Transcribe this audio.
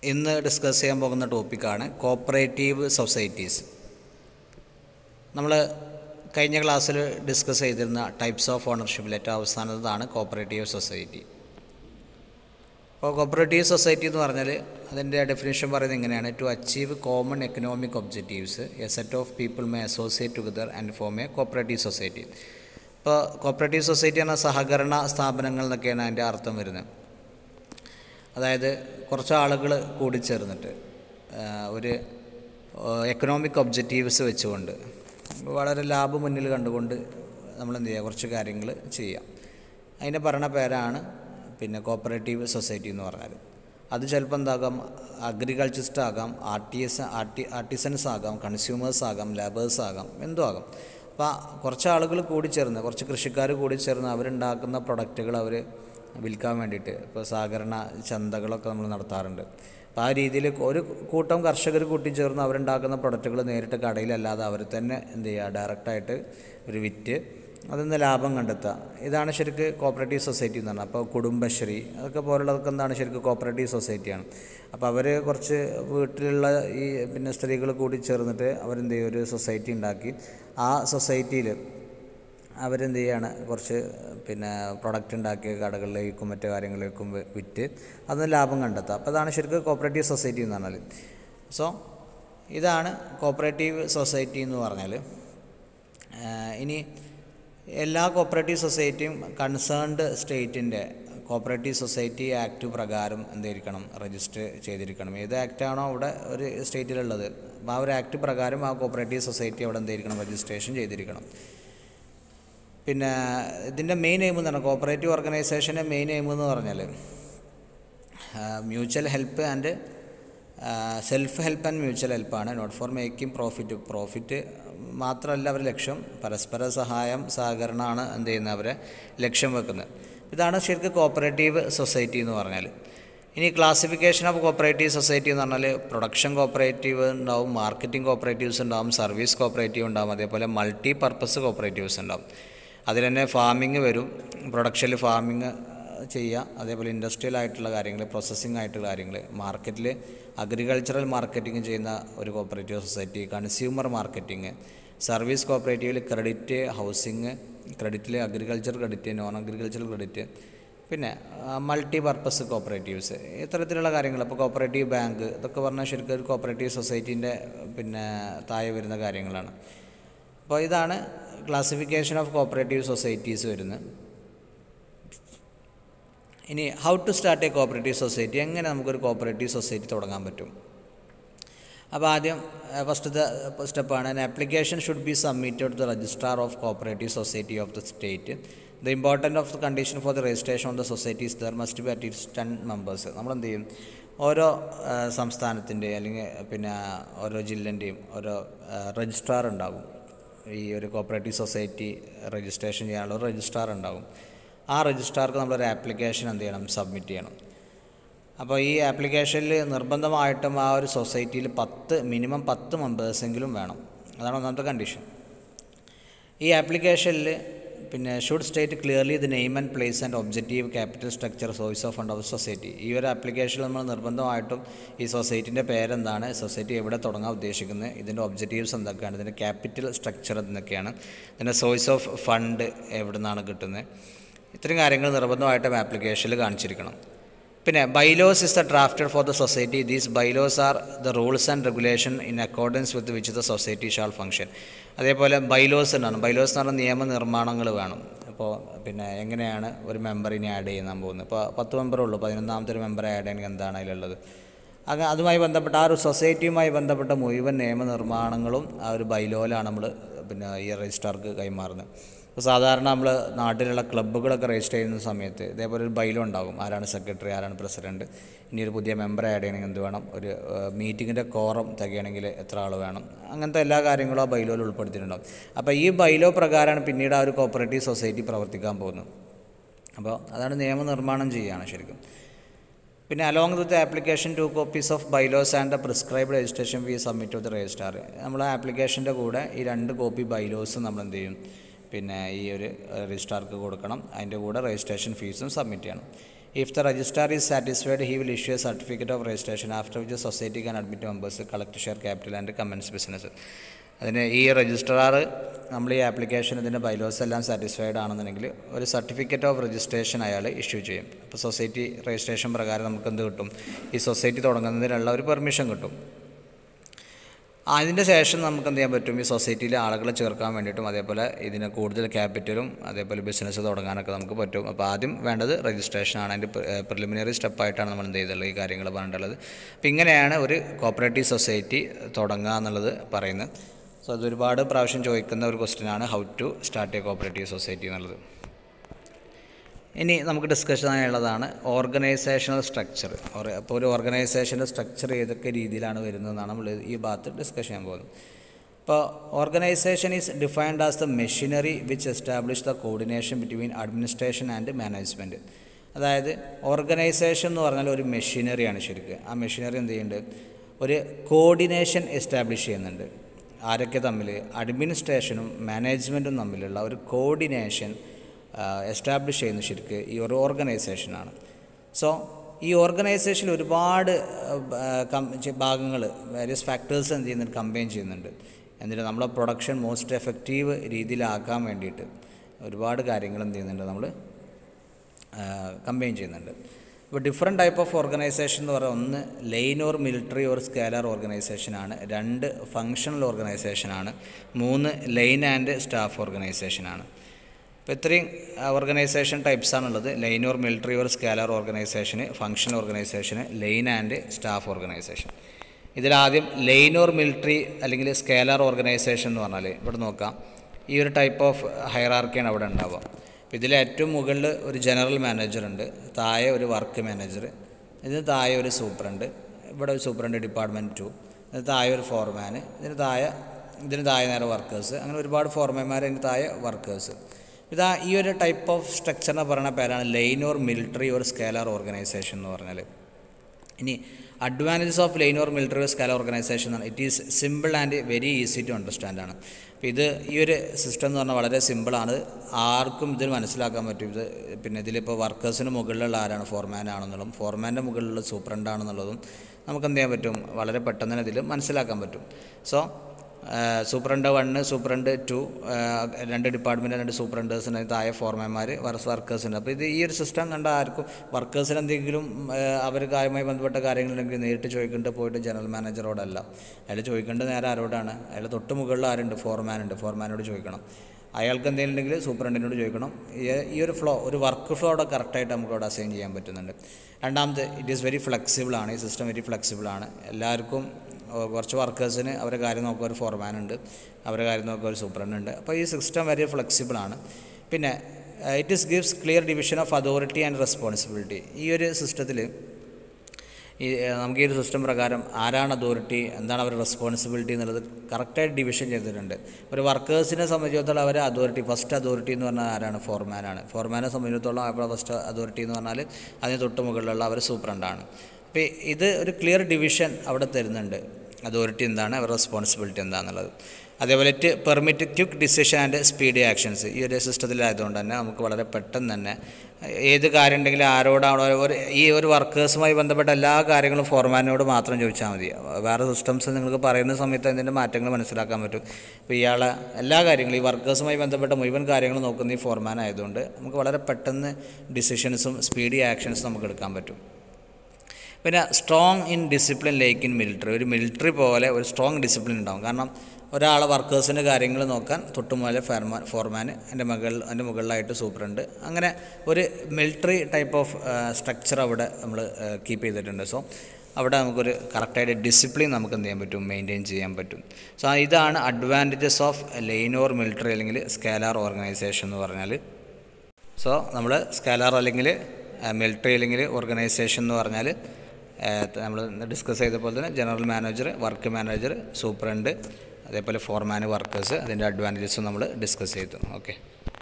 ഇന്ന് ഡിസ്കസ് ചെയ്യാൻ പോകുന്ന ടോപ്പിക്കാണ് കോപ്പറേറ്റീവ് സൊസൈറ്റീസ് നമ്മൾ കഴിഞ്ഞ ക്ലാസ്സിൽ ഡിസ്കസ് ചെയ്തിരുന്ന ടൈപ്സ് ഓഫ് ഓണർഷിപ്പിൽ ഏറ്റവും അവസാനത്തതാണ് കോപ്പറേറ്റീവ് സൊസൈറ്റി അപ്പോൾ കോപ്പറേറ്റീവ് സൊസൈറ്റി എന്ന് പറഞ്ഞാൽ അതിൻ്റെ ഡെഫിനേഷൻ പറയുന്നത് ഇങ്ങനെയാണ് to achieve common economic objectives a set of people may associate together and form a cooperative society ഇപ്പോൾ കോപ്പറേറ്റീവ് സൊസൈറ്റി എന്ന സഹകരണ സ്ഥാപനങ്ങൾ എന്നൊക്കെയാണ് അതിൻ്റെ അർത്ഥം വരുന്നത് അതായത് കുറച്ച് ആളുകൾ കൂടിച്ചേർന്നിട്ട് ആ, ഒരു എക്കണോമിക് ഒബ്ജക്റ്റീവ്സ് വെച്ചുകൊണ്ട് വളരെ ലാഭം മുന്നിൽ കണ്ടുകൊണ്ട് നമ്മൾ എന്ത് ചെയ്യുക കുറച്ച് കാര്യങ്ങൾ ചെയ്യാം അതിൻ്റെ പറയുന്ന പേരാണ് പിന്നെ കോപ്പറേറ്റീവ് സൊസൈറ്റി എന്ന് പറഞ്ഞാൽ അത് ചിലപ്പോൾ എന്താകാം അഗ്രികൾച്ചറിസ്റ്റ് ആകാം ആർട്ടിയസ് ആർട്ടി ആർട്ടിസൻസ് ആകാം കൺസ്യൂമേഴ്സ് ആകാം ലേബേഴ്സ് ആകാം എന്തോ ആകാം അപ്പോൾ കുറച്ച് ആളുകൾ കൂടി ചേർന്ന് കുറച്ച് കൃഷിക്കാർ കൂടി ചേർന്ന് അവരുണ്ടാക്കുന്ന പ്രൊഡക്റ്റുകൾ അവർ വിൽക്കാൻ വേണ്ടിയിട്ട് ഇപ്പോൾ സഹകരണ ചന്തകളൊക്കെ നമ്മൾ നടത്താറുണ്ട് അപ്പോൾ ആ രീതിയിൽ ഒരു കൂട്ടം കർഷകർ കൂട്ടിച്ചേർന്ന് അവരുണ്ടാക്കുന്ന പ്രൊഡക്റ്റുകൾ നേരിട്ട് കടയിലല്ലാതെ അവർ തന്നെ എന്ത് ചെയ്യുക ഡയറക്റ്റായിട്ട് ഒരു വിറ്റ് അതിൽ നിന്ന് ലാഭം കണ്ടെത്തുക ഇതാണ് ശരിക്ക് കോപ്പറേറ്റീവ് സൊസൈറ്റി എന്ന് പറഞ്ഞാൽ അപ്പോൾ കുടുംബശ്രീ അതൊക്കെ പോലുള്ളതൊക്കെ എന്താണ് ശരിക്കും കോപ്പറേറ്റീവ് സൊസൈറ്റിയാണ് അപ്പോൾ അവർ കുറച്ച് വീട്ടിലുള്ള ഈ പിന്നെ സ്ത്രീകൾ കൂടി ചേർന്നിട്ട് അവരെന്ത് ചെയ്യും ഒരു സൊസൈറ്റി ഉണ്ടാക്കി ആ സൊസൈറ്റിയിൽ അവരെന്ത് ചെയ്യാണ് കുറച്ച് പിന്നെ പ്രൊഡക്റ്റ് ഉണ്ടാക്കി കടകളിലേക്കും മറ്റു കാര്യങ്ങളിലേക്കും വി- വിറ്റ് അതിന് ലാഭം കണ്ടെത്തുക അപ്പോൾ അതാണ് ശരിക്കും കോപ്പറേറ്റീവ് സൊസൈറ്റി എന്ന് പറഞ്ഞാൽ സോ ഇതാണ് കോപ്പറേറ്റീവ് സൊസൈറ്റി എന്ന് പറഞ്ഞാൽ ആഹ് ഇനി എല്ലാ കോപ്പറേറ്റീവ് സൊസൈറ്റിയും കൺസേൺഡ് സ്റ്റേറ്റിൻ്റെ കോപ്പറേറ്റീവ് സൊസൈറ്റി ആക്ട് പ്രകാരം എന്തായിരിക്കണം രജിസ്റ്റർ ചെയ്തിരിക്കണം ഏത് ആക്റ്റാണോ അവിടെ ഒരു സ്റ്റേറ്റിലുള്ളത് അപ്പോൾ ആ ഒരു ആക്ട് പ്രകാരം ആ കോപ്പറേറ്റീവ് സൊസൈറ്റി അവിടെ എന്തായിരിക്കണം രജിസ്ട്രേഷൻ ചെയ്തിരിക്കണം പിന്നെ ഇതിൻ്റെ മെയിൻ എയിം എന്ന് പറഞ്ഞാൽ കോപ്പറേറ്റീവ് ഓർഗനൈസേഷൻ്റെ മെയിൻ എയിം എന്ന് പറഞ്ഞാൽ mutual help and self help and mutual ഹെൽപ്പാണ് not for making profit profit മാത്രമല്ല അവർ ലക്ഷ്യം പരസ്പര സഹായം സഹകരണമാണ് എന്ത് ചെയ്യുന്നത് അവരെ ലക്ഷ്യം വെക്കുന്നത് ഇതാണ് ശരിക്കും കോപ്പറേറ്റീവ് സൊസൈറ്റി എന്ന് പറഞ്ഞാൽ ഇനി ക്ലാസിഫിക്കേഷൻ ഓഫ് കോപ്പറേറ്റീവ് സൊസൈറ്റി എന്ന് പറഞ്ഞാൽ പ്രൊഡക്ഷൻ കോപ്പറേറ്റീവ് ഉണ്ടാവും മാർക്കറ്റിംഗ് കോപ്പറേറ്റീവ്സ് ഉണ്ടാവും സർവീസ് കോപ്പറേറ്റീവ് ഉണ്ടാവും അതേപോലെ മൾട്ടി പർപ്പസ് കോപ്പറേറ്റീവ്സ് ഉണ്ടാവും അതിൽ തന്നെ ഫാമിങ് വരും പ്രൊഡക്ഷനിൽ ഫാമിങ് ചെയ്യുക അതേപോലെ ഇൻഡസ്ട്രിയൽ ആയിട്ടുള്ള കാര്യങ്ങൾ പ്രോസസ്സിംഗ് ആയിട്ടുള്ള കാര്യങ്ങൾ മാർക്കറ്റിൽ അഗ്രികൾച്ചറൽ മാർക്കറ്റിംഗ് ചെയ്യുന്ന ഒരു cooperative society consumer marketing service കോപ്പറേറ്റീവിൽ ക്രെഡിറ്റ് ഹൗസിങ് ക്രെഡിറ്റിൽ agriculture credit non agricultural credit പിന്നെ മൾട്ടി പർപ്പസ് കോപ്പറേറ്റീവ്സ് ഇത്തരത്തിലുള്ള കാര്യങ്ങൾ ഇപ്പോൾ കോപ്പറേറ്റീവ് ബാങ്ക് ഇതൊക്കെ പറഞ്ഞാൽ ശരിക്കും ഒരു കോപ്പറേറ്റീവ് സൊസൈറ്റീൻ്റെ പിന്നെ താഴെ വരുന്ന കാര്യങ്ങളാണ് അപ്പോൾ ഇതാണ് ക്ലാസിഫിക്കേഷൻ ഓഫ് കോപ്പറേറ്റീവ് സൊസൈറ്റീസ് വരുന്നത് ഇനി how to start a cooperative society എങ്ങനെ നമുക്കൊരു കോപ്പറേറ്റീവ് സൊസൈറ്റി തുടങ്ങാൻ പറ്റും അപ്പോൾ ആദ്യം ഫസ്റ്റത്തെ സ്റ്റെപ്പാണ് an application should be submitted to the registrar of cooperative society of the state the important of the condition for the registration of the societies there must be at least ten members നമ്മൾ എന്ത് ചെയ്യും ഓരോ ആ, സംസ്ഥാനത്തിൻ്റെ അല്ലെങ്കിൽ പിന്നെ ഓരോ ജില്ലേൻ്റെയും ഓരോ രജിസ്ട്രാർ ഉണ്ടാകും ഈ ഒരു കോപ്പറേറ്റീവ് സൊസൈറ്റി രജിസ്ട്രേഷൻ ചെയ്യാനുള്ള ഒരു രജിസ്ട്രാർ ഉണ്ടാകും ആ രജിസ്ട്രാർക്ക് നമ്മളൊരു ആപ്ലിക്കേഷൻ എന്ത് ചെയ്യണം സബ്മിറ്റ് ചെയ്യണം അപ്പോൾ ഈ ആപ്ലിക്കേഷനിൽ നിർബന്ധമായിട്ടും ആ ഒരു സൊസൈറ്റിയിൽ പത്ത് മിനിമം പത്ത് മെമ്പേഴ്സെങ്കിലും വേണം അതാണ് ഒന്നാമത്തെ കണ്ടീഷൻ ഈ ആപ്ലിക്കേഷനിൽ പിന്നെ should state clearly the name and place and objective capital structure source of fund of society ഈ ഒരു ആപ്ലിക്കേഷനിൽ നമ്മൾ നിർബന്ധമായിട്ടും ഈ സൊസൈറ്റിൻ്റെ പേരെന്താണ് സൊസൈറ്റി എവിടെ തുടങ്ങാൻ ഉദ്ദേശിക്കുന്നത് ഇതിൻ്റെ ഒബ്ജക്റ്റീവ്സ് എന്തൊക്കെയാണ് ഇതിൻ്റെ ക്യാപിറ്റൽ സ്ട്രക്ചർ എന്തൊക്കെയാണ് ഇതിൻ്റെ സോഴ്സ് ഓഫ് ഫണ്ട് എവിടെ നിന്നാണ് കിട്ടുന്നത് ഇത്രയും കാര്യങ്ങൾ നിർബന്ധമായിട്ടും ആപ്ലിക്കേഷനിൽ കാണിച്ചിരിക്കണം പിന്നെ bylaws is the drafted for the society these bylaws are the rules and regulation in accordance with which the society shall function അതേപോലെ ബൈലോസ് ഉണ്ടാണ് ബൈലോസ് എന്ന് പറഞ്ഞാൽ നിയമനിർമ്മാണങ്ങൾ വേണം അപ്പോൾ പിന്നെ എങ്ങനെയാണ് ഒരു മെമ്പറിനെ ആഡ് ചെയ്യാൻ പോകുന്നത് ഇപ്പോൾ പത്ത് മെമ്പറേ ഉള്ളൂ പതിനൊന്നാമത്തെ ഒരു മെമ്പറെ ആഡ് ചെയ്യണമെങ്കിൽ എന്താണ് അതിലുള്ളത് അത് അതുമായി ബന്ധപ്പെട്ട ആ ഒരു സൊസൈറ്റിയുമായി ബന്ധപ്പെട്ട മുഴുവൻ നിയമനിർമ്മാണങ്ങളും ആ ഒരു ബൈലോയിലാണ് നമ്മൾ പിന്നെ ഈ രജിസ്ട്രാർക്ക് കൈമാറുന്നത് ഇപ്പോൾ സാധാരണ നമ്മൾ നാട്ടിലുള്ള ക്ലബ്ബുകളൊക്കെ രജിസ്റ്റർ ചെയ്യുന്ന സമയത്ത് ഇതേപോലെ ഒരു ബൈലോ ഉണ്ടാകും ആരാണ് സെക്രട്ടറി ആരാണ് പ്രസിഡന്റ് ഇനി ഒരു പുതിയ മെമ്പറെ ആഡ് ചെയ്യണമെങ്കിൽ എന്ത് വേണം ഒരു മീറ്റിങ്ങിൻ്റെ കോറം തികയണമെങ്കിൽ എത്ര ആൾ വേണം അങ്ങനത്തെ എല്ലാ കാര്യങ്ങളും ആ ബൈലോയിൽ ഉൾപ്പെടുത്തിയിട്ടുണ്ടാകും അപ്പോൾ ഈ ബൈലോ പ്രകാരമാണ് പിന്നീട് ആ ഒരു കോപ്പറേറ്റീവ് സൊസൈറ്റി പ്രവർത്തിക്കാൻ പോകുന്നത് അപ്പോൾ അതാണ് നിയമനിർമ്മാണം ചെയ്യുകയാണ് ശരിക്കും പിന്നെ along with application two copies of bylaws and the prescribed registration fee submit to the registrar നമ്മൾ ആപ്ലിക്കേഷൻ്റെ കൂടെ ഈ രണ്ട് കോപ്പി ബൈലോസ് നമ്മൾ എന്ത് ചെയ്യും പിന്നെ ഈ ഒരു രജിസ്ട്രാർക്ക് കൊടുക്കണം അതിൻ്റെ കൂടെ രജിസ്ട്രേഷൻ ഫീസും സബ്മിറ്റ് ചെയ്യണം if the registrar is satisfied he will issue a certificate of registration after which society can admit members collect share capital and commence business അതിന് ഈ രജിസ്ട്രാർ നമ്മൾ ഈ ആപ്ലിക്കേഷൻ ഇതിൻ്റെ ബൈലോസ് എല്ലാം സാറ്റിസ്ഫൈഡ് ആണെന്നുണ്ടെങ്കിൽ ഒരു സർട്ടിഫിക്കറ്റ് ഓഫ് രജിസ്ട്രേഷൻ അയാൾ issue ചെയ്യും അപ്പോൾ സൊസൈറ്റി രജിസ്ട്രേഷൻ പ്രകാരം നമുക്ക് എന്ത് കിട്ടും ഈ സൊസൈറ്റി തുടങ്ങുന്നതിനുള്ള ഒരു പെർമിഷൻ കിട്ടും അതിൻ്റെ ശേഷം നമുക്ക് എന്ത് ചെയ്യാൻ പറ്റും ഈ സൊസൈറ്റിയിലെ ആളുകളെ ചേർക്കാൻ വേണ്ടിയിട്ടും അതേപോലെ ഇതിന് കൂടുതൽ ക്യാപിറ്റലും അതേപോലെ ബിസിനസ് തുടങ്ങാനൊക്കെ നമുക്ക് പറ്റും അപ്പോൾ ആദ്യം വേണ്ടത് രജിസ്ട്രേഷനാണ് അതിൻ്റെ പ്രിലിമിനറി സ്റ്റെപ്പായിട്ടാണ് നമ്മൾ എന്ത് ചെയ്തിട്ടുള്ളത് ഈ കാര്യങ്ങൾ പറഞ്ഞിട്ടുള്ളത് അപ്പോൾ ഇങ്ങനെയാണ് ഒരു കോപ്പറേറ്റീവ് സൊസൈറ്റി തുടങ്ങുക എന്നുള്ളത് പറയുന്നത് സോ അത് ഒരുപാട് പ്രാവശ്യം ചോദിക്കുന്ന ഒരു ക്വസ്റ്റ്യനാണ് how to start a cooperative society എന്നുള്ളത് ഇനി നമുക്ക് ഡിസ്കഷൻ ആയുള്ളതാണ് ഓർഗനൈസേഷണൽ സ്ട്രക്ചർ അപ്പോൾ ഒരു ഓർഗനൈസേഷൻ്റെ സ്ട്രക്ചർ ഏതൊക്കെ രീതിയിലാണ് വരുന്നതെന്നാണ് നമ്മൾ ഈ ഭാഗത്ത് ഡിസ്കസ് ചെയ്യാൻ പോകുന്നത് ഇപ്പോൾ organisation is defined as the machinery which establish the coordination between administration and management അതായത് ഓർഗനൈസേഷൻ എന്ന് പറഞ്ഞാൽ ഒരു മെഷീനറിയാണ് ശരിക്കും ആ മെഷീനറി എന്ത് ചെയ്യുന്നുണ്ട് ഒരു കോർഡിനേഷൻ എസ്റ്റാബ്ലിഷ് ചെയ്യുന്നുണ്ട് ആരൊക്കെ തമ്മിൽ അഡ്മിനിസ്ട്രേഷനും മാനേജ്മെൻറ്റും തമ്മിലുള്ള ഒരു കോർഡിനേഷൻ എസ്റ്റാബ്ലിഷ് ചെയ്യുന്ന ശരിക്ക് ഈ ഒരു ഓർഗനൈസേഷനാണ് സോ ഈ ഓർഗനൈസേഷനിൽ ഒരുപാട് ഭാഗങ്ങൾ വേരിയസ് ഫാക്ടേഴ്സ് എന്ത് ചെയ്യുന്നുണ്ട് കമ്പൈൻ ചെയ്യുന്നുണ്ട് എന്നിട്ട് നമ്മളെ പ്രൊഡക്ഷൻ മോസ്റ്റ് എഫക്റ്റീവ് രീതിയിലാക്കാൻ വേണ്ടിയിട്ട് ഒരുപാട് കാര്യങ്ങൾ എന്ത് ചെയ്യുന്നുണ്ട് നമ്മൾ കമ്പൈൻ ചെയ്യുന്നുണ്ട് ഇപ്പോൾ ഡിഫറെൻറ്റ് ടൈപ്പ് ഓഫ് ഓർഗനൈസേഷൻ എന്ന് പറയുന്നത് ഒന്ന് line or military or scalar ഓർഗനൈസേഷനാണ് രണ്ട് ഫങ്ഷണൽ ഓർഗനൈസേഷനാണ് മൂന്ന് ലൈൻ ആൻഡ് സ്റ്റാഫ് ഓർഗനൈസേഷനാണ് ഇപ്പോൾ ഇത്രയും ഓർഗനൈസേഷൻ ടൈപ്സ് ആണുള്ളത് line or military or scalar organisation functional organisation line and staff organisation ഇതിലാദ്യം ലൈൻ ഓർ മിലിറ്ററി അല്ലെങ്കിൽ സ്കേലർ ഓർഗനൈസേഷൻ എന്ന് പറഞ്ഞാൽ ഇവിടെ നോക്കാം ഈ ഒരു ടൈപ്പ് ഓഫ് ഹയറാർക്കിയാണ് അവിടെ ഉണ്ടാവുക അപ്പോൾ ഇതിൽ ഏറ്റവും മുകളിൽ ഒരു ജനറൽ മാനേജർ ഉണ്ട് താഴെ ഒരു വർക്ക് മാനേജർ ഇതിന് താഴെ ഒരു സൂപ്രണ്ട് ഇവിടെ ഒരു സൂപ്രണ്ട് ഡിപ്പാർട്ട്മെൻറ്റ് ടു ഇതിന് താഴെ ഒരു ഫോർമാന് ഇതിന് താഴെ ഇതിന് താഴെ നേരെ വർക്കേഴ്സ് അങ്ങനെ ഒരുപാട് ഫോർമാന്മാർ ഇതിന് താഴെ വർക്കേഴ്സ് ഇതാ ഈ ഒരു ടൈപ്പ് ഓഫ് സ്ട്രക്ചർ എന്ന് പറയുന്ന പേരാണ് line or military or scalar organisation എന്ന് പറഞ്ഞാൽ ഇനി advantages of line or military or scalar organisation ആണ് it is simple and very easy to understand ആണ് അപ്പോൾ ഇത് ഈ ഒരു സിസ്റ്റം എന്ന് പറഞ്ഞാൽ വളരെ സിമ്പിളാണ് ആർക്കും ഇതിന് മനസ്സിലാക്കാൻ പറ്റും ഇത് പിന്നെ ഇതിലിപ്പോൾ വർക്കേഴ്സിന് മുകളിലുള്ള ആരാണ് ഫോർമാൻ ആണെന്നുള്ളതും ഫോർമാൻ്റെ മുകളിലുള്ള സൂപ്രണ്ട് ആണെന്നുള്ളതും നമുക്ക് എന്ത് ചെയ്യാൻ പറ്റും വളരെ പെട്ടെന്ന് തന്നെ ഇതിൽ മനസ്സിലാക്കാൻ പറ്റും so superintendent one superintendent two രണ്ട് ഡിപ്പാർട്ട്മെൻറ്റ് രണ്ട് സൂപ്രണ്ടേഴ്സിന് താഴെ ഫോർമാന്മാർ വർസ് വർക്കേഴ്സുണ്ട് അപ്പോൾ ഇത് ഈ ഒരു സിസ്റ്റം കണ്ട ആർക്കും വർക്കേഴ്സിന് എന്തെങ്കിലും അവർ കാര്യമായി ബന്ധപ്പെട്ട കാര്യങ്ങളുണ്ടെങ്കിൽ നേരിട്ട് ചോദിക്കേണ്ടത് പോയിട്ട് ജനറൽ മാനേജറോടല്ല അയാൾ ചോദിക്കേണ്ടത് നേരെ ആരോടാണ് അയാൾ തൊട്ട് മുകളിൽ ആരുണ്ട് ഫോർമാൻ ഉണ്ട് ഫോർമാനോട് ചോദിക്കണം അയാൾക്ക് എന്തെങ്കിലും ഉണ്ടെങ്കിൽ സൂപ്രണ്ടിനോട് ചോദിക്കണം ഈ ഒരു ഫ്ലോ ഒരു വർക്ക് ഫ്ലോ അവിടെ കറക്റ്റായിട്ട് നമുക്ക് അവിടെ അസൈൻ ചെയ്യാൻ പറ്റുന്നുണ്ട് രണ്ടാമത് ഇറ്റ് ഈസ് വെരി ഫ്ലെക്സിബിൾ ആണ് ഈ സിസ്റ്റം വെരി ഫ്ലെക്സിബിൾ ആണ് എല്ലാവർക്കും കുറച്ച് വർക്കേഴ്സിന് അവരുടെ കാര്യം നോക്കുക ഒരു ഫോർമാൻ ഉണ്ട് അവരുടെ കാര്യം നോക്കുക ഒരു സൂപ്രണ്ട് ഉണ്ട് അപ്പോൾ ഈ സിസ്റ്റം വെരി ഫ്ലെക്സിബിൾ ആണ് പിന്നെ it is gives clear division of authority and responsibility ഈ ഒരു സിസ്റ്റത്തിൽ ഈ നമുക്ക് ഈ ഒരു സിസ്റ്റം പ്രകാരം ആരാണ് അതോറിറ്റി എന്താണ് അവരുടെ റെസ്പോൺസിബിലിറ്റി എന്നുള്ളത് കറക്റ്റായിട്ട് ഡിവിഷൻ ചെയ്തിട്ടുണ്ട് ഒരു വർക്കേഴ്സിനെ സംബന്ധിച്ചിടത്തോളം അവർ അതോറിറ്റി ഫസ്റ്റ് അതോറിറ്റി എന്ന് പറഞ്ഞാൽ ആരാണ് ഫോർമാനാണ് ഫോർമാനെ സംബന്ധിച്ചിടത്തോളം അവരുടെ ഫസ്റ്റ് അതോറിറ്റി എന്ന് പറഞ്ഞാൽ അതിന് തൊട്ട് മുകളിലുള്ള അവർ സൂപ്രണ്ടാണ് അപ്പോൾ ഇത് ഒരു ക്ലിയർ ഡിവിഷൻ അവിടെ തരുന്നുണ്ട് അതോറിറ്റി എന്താണ് അവരുടെ റെസ്പോൺസിബിലിറ്റി എന്താണെന്നുള്ളത് അതേപോലെ it permit quick decision and speedy actions ഈ ഒരു സിസ്റ്റത്തിലായതുകൊണ്ട് തന്നെ നമുക്ക് വളരെ പെട്ടെന്ന് തന്നെ ഏത് കാര്യം ഉണ്ടെങ്കിലും ആരോടാണോ ഒരു ഈ ഒരു വർക്കേഴ്സുമായി ബന്ധപ്പെട്ട എല്ലാ കാര്യങ്ങളും ഫോർമാനോട് മാത്രം ചോദിച്ചാൽ മതി വേറെ സിസ്റ്റംസ് നിങ്ങൾക്ക് പറയുന്ന സമയത്ത് അതിൻ്റെ മാറ്റങ്ങൾ മനസ്സിലാക്കാൻ പറ്റും ഇപ്പോൾ ഇയാളെ എല്ലാ കാര്യങ്ങളും ഈ വർക്കേഴ്സുമായി ബന്ധപ്പെട്ട മുഴുവൻ കാര്യങ്ങളും നോക്കുന്ന ഈ ഫോർമാൻ ആയതുകൊണ്ട് നമുക്ക് വളരെ പെട്ടെന്ന് ഡിസിഷൻസും സ്പീഡി ആക്ഷൻസും നമുക്ക് എടുക്കാൻ പറ്റും പിന്നെ strong in discipline like in military ഒരു മിലിറ്ററി പോലെ ഒരു സ്ട്രോങ് ഡിസിപ്ലിൻ ഉണ്ടാവും കാരണം ഒരാളെ വർക്കേഴ്സിൻ്റെ കാര്യങ്ങൾ നോക്കാൻ തൊട്ടുമുതലേ ഫെർമാൻ ഫോർമാൻ എൻ്റെ മുകളിൽ എൻ്റെ മുകളിലായിട്ട് സൂപ്രണ്ട് അങ്ങനെ ഒരു മിലിറ്ററി ടൈപ്പ് ഓഫ് സ്ട്രക്ചർ അവിടെ നമ്മൾ കീപ്പ് ചെയ്തിട്ടുണ്ട് സോ അവിടെ നമുക്കൊരു കറക്റ്റായിട്ട് ഡിസിപ്ലിൻ നമുക്ക് എന്ത് ചെയ്യാൻ പറ്റും മെയിൻറ്റെയിൻ ചെയ്യാൻ പറ്റും സോ ഇതാണ് advantages of line or military അല്ലെങ്കിൽ സ്കാലാർ ഓർഗനൈസേഷൻ എന്ന് പറഞ്ഞാൽ സോ നമ്മൾ സ്കാലാർ അല്ലെങ്കിൽ മിലിറ്ററി അല്ലെങ്കിൽ ഓർഗനൈസേഷൻ എന്ന് പറഞ്ഞാൽ നമ്മൾ ഡിസ്കസ് ചെയ്ത പോലെ തന്നെ general manager work manager superintendent അതേപോലെ ഫോർമാൻ വർക്കേഴ്സ് അതിൻ്റെ അഡ്വാൻറ്റേജസും നമ്മൾ ഡിസ്കസ് ചെയ്തു ഓക്കെ